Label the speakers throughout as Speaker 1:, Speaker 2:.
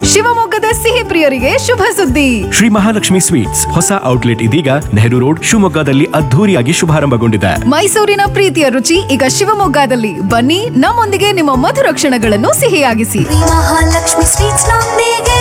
Speaker 1: ಶಿವಮೊಗ್ಗದ ಸಿಹಿ ಪ್ರಿಯರಿಗೆ ಶುಭ ಸುದ್ದಿ
Speaker 2: ಶ್ರೀ ಮಹಾಲಕ್ಷ್ಮಿ ಸ್ವೀಟ್ಸ್ ಹೊಸ ಔಟ್ಲೆಟ್ ಇದೀಗ ನೆಹರು ರೋಡ್ ಶಿವಮೊಗ್ಗದಲ್ಲಿ ಅದ್ಧೂರಿಯಾಗಿ ಶುಭಾರಂಭಗೊಂಡಿದೆ
Speaker 1: ಮೈಸೂರಿನ ಪ್ರೀತಿಯ ರುಚಿ ಈಗ ಶಿವಮೊಗ್ಗದಲ್ಲಿ ಬನ್ನಿ ನಮ್ಮೊಂದಿಗೆ ನಿಮ್ಮ ಮಧುರ ಕ್ಷಣಗಳನ್ನು ಸಿಹಿಯಾಗಿಸಿ
Speaker 3: ಮಹಾಲಕ್ಷ್ಮಿ ಸ್ವೀಟ್ಸ್ ನೊಂದಿಗೆ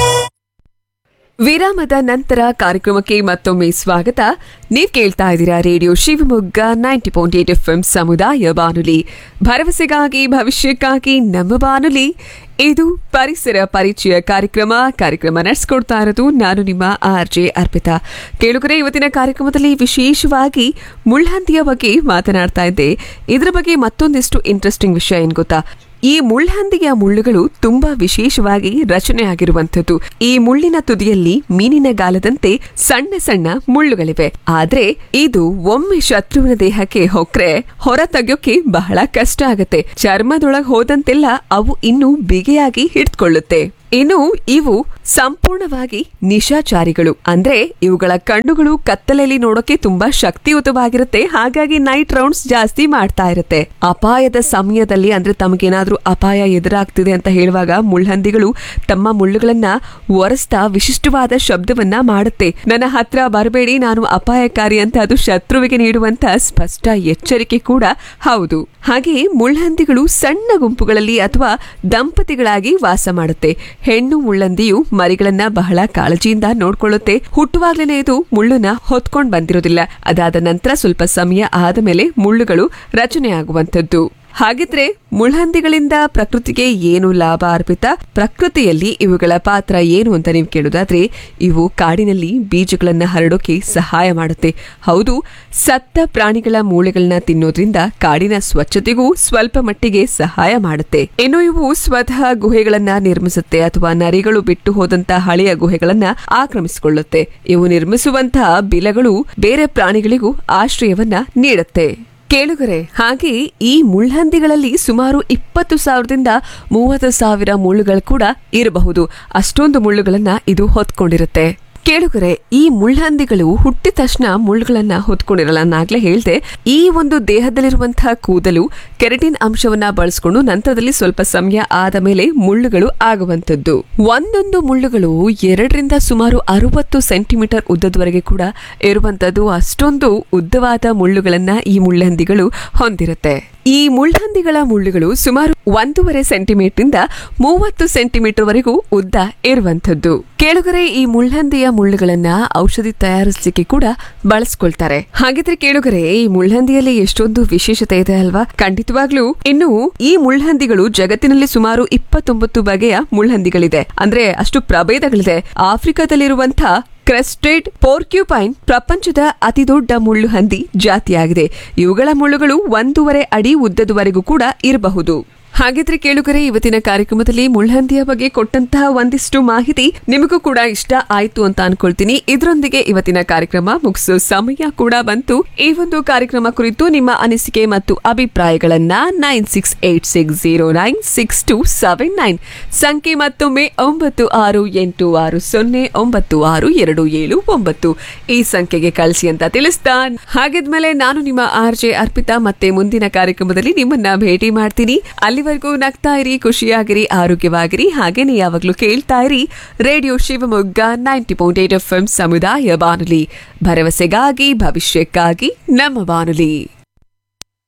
Speaker 4: ವಿರಾಮದ ನಂತರ ಕಾರ್ಯಕ್ರಮಕ್ಕೆ ಮತ್ತೊಮ್ಮೆ ಸ್ವಾಗತ ನೀವು ಕೇಳ್ತಾ ಇದ್ದೀರಾ radio Shivamogga ninety point eight F M ಸಮುದಾಯ ಬಾನುಲಿ ಭರವಸೆಗಾಗಿ ಭವಿಷ್ಯಕ್ಕಾಗಿ ನಮ್ಮ ಬಾನುಲಿ ಇದು ಪರಿಸರ ಪರಿಚಯ ಕಾರ್ಯಕ್ರಮ ಕಾರ್ಯಕ್ರಮ ನಡೆಸ್ಕೊಡ್ತಾ ಇರೋದು ನಾನು ನಿಮ್ಮ ಆರ್ ಜೆ ಅರ್ಪಿತಾ ಕೇಳುಗರೆ ಇವತ್ತಿನ ಕಾರ್ಯಕ್ರಮದಲ್ಲಿ ವಿಶೇಷವಾಗಿ ಮುಳ್ಹಂದಿಯ ಬಗ್ಗೆ ಮಾತನಾಡ್ತಾ ಇದ್ದೆ ಇದರ ಬಗ್ಗೆ ಮತ್ತೊಂದಿಷ್ಟು ಇಂಟ್ರೆಸ್ಟಿಂಗ್ ವಿಷಯ ಏನ್ ಗೊತ್ತಾ ಈ ಮುಳ್ಹಂದಿಯ ಮುಳ್ಳುಗಳು ತುಂಬಾ ವಿಶೇಷವಾಗಿ ರಚನೆ ಆಗಿರುವಂಥದ್ದು ಈ ಮುಳ್ಳಿನ ತುದಿಯಲ್ಲಿ ಮೀನಿನ ಗಾಲದಂತೆ ಸಣ್ಣ ಸಣ್ಣ ಮುಳ್ಳುಗಳಿವೆ ಆದ್ರೆ ಇದು ಒಮ್ಮೆ ಶತ್ರುವಿನ ದೇಹಕ್ಕೆ ಹೊಕ್ರೆ ಹೊರ ತೆಗೆಯೋಕೆ ಬಹಳ ಕಷ್ಟ ಆಗತ್ತೆ ಚರ್ಮದೊಳಗ್ ಹೋದಂತೆಲ್ಲ ಅವು ಇನ್ನು ಬಿಗಿಯಾಗಿ ಹಿಡ್ಕೊಳ್ಳುತ್ತೆ ಇನ್ನು ಇವು ಸಂಪೂರ್ಣವಾಗಿ ನಿಶಾಚಾರಿಗಳು ಅಂದ್ರೆ ಇವುಗಳ ಕಣ್ಣುಗಳು ಕತ್ತಲಲ್ಲಿ ನೋಡೋಕೆ ತುಂಬಾ ಶಕ್ತಿಯುತವಾಗಿರುತ್ತೆ ಹಾಗಾಗಿ ನೈಟ್ ರೌಂಡ್ಸ್ ಜಾಸ್ತಿ ಮಾಡ್ತಾ ಇರುತ್ತೆ ಅಪಾಯದ ಸಮಯದಲ್ಲಿ ಅಂದ್ರೆ ತಮಗೇನಾದ್ರೂ ಅಪಾಯ ಎದುರಾಗ್ತಿದೆ ಅಂತ ಹೇಳುವಾಗ ಮುಳ್ಹಂದಿಗಳು ತಮ್ಮ ಮುಳ್ಳುಗಳನ್ನ ಒರೆಸ್ತಾ ವಿಶಿಷ್ಟವಾದ ಶಬ್ದವನ್ನ ಮಾಡುತ್ತೆ ನನ್ನ ಹತ್ರ ಬರಬೇಡಿ ನಾನು ಅಪಾಯಕಾರಿ ಅಂತ ಅದು ಶತ್ರುವಿಗೆ ನೀಡುವಂತ ಸ್ಪಷ್ಟ ಎಚ್ಚರಿಕೆ ಕೂಡ ಹೌದು ಹಾಗೆಯೇ ಮುಳ್ಹಂದಿಗಳು ಸಣ್ಣ ಗುಂಪುಗಳಲ್ಲಿ ಅಥವಾ ದಂಪತಿಗಳಾಗಿ ವಾಸ ಮಾಡುತ್ತೆ ಹೆಣ್ಣು ಮುಳ್ಳಂದಿಯು ಮರಿಗಳನ್ನ ಬಹಳ ಕಾಳಜಿಯಿಂದ ನೋಡ್ಕೊಳ್ಳುತ್ತೆ ಹುಟ್ಟುವಾಗ್ಲೇನೆ ಇದು ಮುಳ್ಳುನ ಹೊತ್ಕೊಂಡ್ ಬಂದಿರೋದಿಲ್ಲ ಅದಾದ ನಂತರ ಸ್ವಲ್ಪ ಸಮಯ ಆದ ಮೇಲೆ ಮುಳ್ಳುಗಳು ರಚನೆಯಾಗುವಂಥದ್ದು ಹಾಗಿದ್ರೆ ಮುಳ್ಹಂದಿಗಳಿಂದ ಪ್ರಕೃತಿಗೆ ಏನು ಲಾಭ ಅರ್ಪಿತ ಪ್ರಕೃತಿಯಲ್ಲಿ ಇವುಗಳ ಪಾತ್ರ ಏನು ಅಂತ ನೀವು ಕೇಳೋದಾದ್ರೆ ಇವು ಕಾಡಿನಲ್ಲಿ ಬೀಜಗಳನ್ನ ಹರಡೋಕೆ ಸಹಾಯ ಮಾಡುತ್ತೆ ಹೌದು ಸತ್ತ ಪ್ರಾಣಿಗಳ ಮೂಳೆಗಳನ್ನ ತಿನ್ನೋದ್ರಿಂದ ಕಾಡಿನ ಸ್ವಚ್ಛತೆಗೂ ಸ್ವಲ್ಪ ಮಟ್ಟಿಗೆ ಸಹಾಯ ಮಾಡುತ್ತೆ ಇನ್ನು ಇವು ಸ್ವತಃ ಗುಹೆಗಳನ್ನ ನಿರ್ಮಿಸುತ್ತೆ ಅಥವಾ ನರಿಗಳು ಬಿಟ್ಟು ಹೋದಂತ ಹಳೆಯ ಗುಹೆಗಳನ್ನ ಆಕ್ರಮಿಸಿಕೊಳ್ಳುತ್ತೆ ಇವು ನಿರ್ಮಿಸುವಂತಹ ಬಿಲಗಳು ಬೇರೆ ಪ್ರಾಣಿಗಳಿಗೂ ಆಶ್ರಯವನ್ನ ನೀಡುತ್ತೆ ಕೇಳುಗರೆ ಹಾಗೆ ಈ ಮುಳ್ಹಂದಿಗಳಲ್ಲಿ ಸುಮಾರು ಇಪ್ಪತ್ತು ಸಾವಿರದಿಂದ ಮೂವತ್ತು ಸಾವಿರ ಮುಳ್ಳುಗಳು ಕೂಡ ಇರಬಹುದು ಅಷ್ಟೊಂದು ಮುಳ್ಳುಗಳನ್ನ ಇದು ಹೊತ್ಕೊಂಡಿರುತ್ತೆ ಕೇಳುಗರೆ ಈ ಮುಳ್ಹಂದಿಗಳು ಹುಟ್ಟಿದ ತಕ್ಷಣ ಮುಳ್ಳುಗಳನ್ನ ಹೊತ್ಕೊಂಡಿರಲ್ಲ ನಾಗ್ಲೇ ಹೇಳ್ದೆ ಈ ಒಂದು ದೇಹದಲ್ಲಿರುವಂತಹ ಕೂದಲು ಕೆರಟಿನ್ ಅಂಶವನ್ನ ಬಳಸ್ಕೊಂಡು ನಂತರದಲ್ಲಿ ಸ್ವಲ್ಪ ಸಮಯ ಆದ ಮೇಲೆ ಮುಳ್ಳುಗಳು ಆಗುವಂತದ್ದು ಒಂದೊಂದು ಮುಳ್ಳುಗಳು ಎರಡರಿಂದ ಸುಮಾರು ಅರವತ್ತು ಸೆಂಟಿಮೀಟರ್ ಉದ್ದದವರೆಗೆ ಕೂಡ ಇರುವಂತದ್ದು ಅಷ್ಟೊಂದು ಉದ್ದವಾದ ಮುಳ್ಳುಗಳನ್ನ ಈ ಮುಳ್ಳಹಂದಿಗಳು ಹೊಂದಿರುತ್ತೆ ಈ ಮುಳ್ಹಂದಿಗಳ ಮುಳ್ಳುಗಳು ಸುಮಾರು ಒಂದೂವರೆ ಸೆಂಟಿಮೀಟರ್ನಿಂದ ಮೂವತ್ತು ಸೆಂಟಿಮೀಟರ್ ವರೆಗೂ ಉದ್ದ ಇರುವಂತದ್ದು ಕೇಳುಗರೆ ಈ ಮುಳ್ಹಂದಿಯ ಮುಳ್ಳುಗಳನ್ನ ಔಷಧಿ ತಯಾರಿಸಲಿಕ್ಕೆ ಕೂಡ ಬಳಸ್ಕೊಳ್ತಾರೆ ಹಾಗಿದ್ರೆ ಕೇಳುಗರೆ ಈ ಮುಳ್ಹಂದಿಯಲ್ಲಿ ಎಷ್ಟೊಂದು ವಿಶೇಷತೆ ಇದೆ ಅಲ್ವಾ ಖಂಡಿತವಾಗ್ಲೂ ಇನ್ನು ಈ ಮುಳ್ಹಂದಿಗಳು ಜಗತ್ತಿನಲ್ಲಿ ಸುಮಾರು ಇಪ್ಪತ್ತೊಂಬತ್ತು ಬಗೆಯ ಮುಳ್ಹಂದಿಗಳಿದೆ ಅಂದ್ರೆ ಅಷ್ಟು ಪ್ರಭೇದಗಳಿದೆ ಆಫ್ರಿಕಾದಲ್ಲಿರುವಂತಹ ಕ್ರೆಸ್ಟೆಡ್ ಪೋರ್ಕ್ಯೂಪೈನ್ ಪ್ರಪಂಚದ ಅತಿದೊಡ್ಡ ಮುಳ್ಳು ಹಂದಿ ಜಾತಿಯಾಗಿದೆ ಇವುಗಳ ಮುಳ್ಳುಗಳು ಒಂದೂವರೆ ಅಡಿ ಉದ್ದದವರೆಗೂ ಕೂಡ ಇರಬಹುದು ಹಾಗಿದ್ರೆ ಕೇಳುಗರೆ ಇವತ್ತಿನ ಕಾರ್ಯಕ್ರಮದಲ್ಲಿ ಮುಳ್ಹಂದಿಯ ಬಗ್ಗೆ ಕೊಟ್ಟಂತಹ ಒಂದಿಷ್ಟು ಮಾಹಿತಿ ನಿಮಗೂ ಕೂಡ ಇಷ್ಟ ಆಯ್ತು ಅಂತ ಅನ್ಕೊಳ್ತೀನಿ ಇದರೊಂದಿಗೆ ಇವತ್ತಿನ ಕಾರ್ಯಕ್ರಮ ಮುಗಿಸೋ ಸಮಯ ಕೂಡ ಬಂತು ಈ ಒಂದು ಕಾರ್ಯಕ್ರಮ ಕುರಿತು ನಿಮ್ಮ ಅನಿಸಿಕೆ ಮತ್ತು ಅಭಿಪ್ರಾಯಗಳನ್ನ nine six eight six zero nine six two seven nine ಸಂಖ್ಯೆ ಮತ್ತೊಮ್ಮೆ ಒಂಬತ್ತು ಆರು ಎಂಟು ಆರು ಸೊನ್ನೆ ಒಂಬತ್ತು ಆರು ಎರಡು ಏಳು ಒಂಬತ್ತು ಈ ಸಂಖ್ಯೆಗೆ ಕಳಿಸಿ ಅಂತ ತಿಳಿಸ್ತಾ ಹಾಗಿದ್ಮೇಲೆ ನಾನು ನಿಮ್ಮ ಆರ್ ಜೆ ಅರ್ಪಿತಾ ಮತ್ತೆ ಮುಂದಿನ ಕಾರ್ಯಕ್ರಮದಲ್ಲಿ ನಿಮ್ಮನ್ನ ಭೇಟಿ ಮಾಡ್ತೀನಿ ಅಲ್ಲಿವರೆಗೂ ನಗ್ತಾ ಇರಿ ಖುಷಿಯಾಗಿರಿ ಆರೋಗ್ಯವಾಗಿರಿ ಹಾಗೇನೆ ಯಾವಾಗ್ಲೂ ಕೇಳ್ತಾ ಇರಿ radio Shivamogga ninety point eight F M ಸಮುದಾಯ ಬಾನುಲಿ ಭರವಸೆಗಾಗಿ ಭವಿಷ್ಯಕ್ಕಾಗಿ ನಮ್ಮ ಬಾನುಲಿ